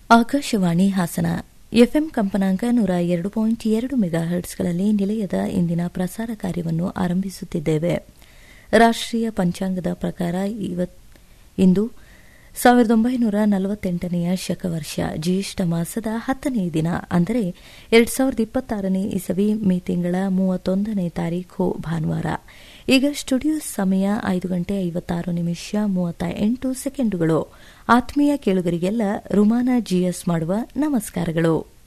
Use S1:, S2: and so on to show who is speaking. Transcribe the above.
S1: Akashvani Hassan FM ಕಂಪನಾಂಕ ನೂರ ಎರಡು ಪಾಯಿಂಟ್ ಎರಡು ಮೆಗಾ ಹರ್ಟ್ಸ್ಗಳಲ್ಲಿ ನಿಲಯದ ಇಂದಿನ ಪ್ರಸಾರ ಕಾರ್ಯವನ್ನು ಆರಂಭಿಸುತ್ತಿದ್ದೇವೆ ರಾಷ್ಟೀಯ ಪಂಚಾಂಗದ ಪ್ರಕಾರ ಇಂದು ಸಾವಿರದ ಒಂಬೈನೂರ ನಲವತ್ತೆಂಟನೆಯ ಶಕವರ್ಷ ಜ್ಯೇಷ್ಠ ಮಾಸದ ಹತ್ತನೇ ದಿನ ಅಂದರೆ ಎರಡು ಸಾವಿರದ ಇಪ್ಪತ್ತಾರನೇ ಇಸವಿ ಮೇ ತಿಂಗಳ ಮೂವತ್ತೊಂದನೇ ತಾರೀಖು ಭಾನುವಾರ ಈಗ ಸ್ಟುಡಿಯೋ ಸಮಯ ಐದು ಗಂಟೆ ಐವತ್ತಾರು ನಿಮಿಷ ಮೂವತ್ತ ಎಂಟು ಸೆಕೆಂಡುಗಳು ಆತ್ಮೀಯ ಕೇಳುಗರಿಗೆಲ್ಲ ರುಮಾನ ಜಿಎಸ್ ಮಾಡುವ ನಮಸ್ಕಾರಗಳು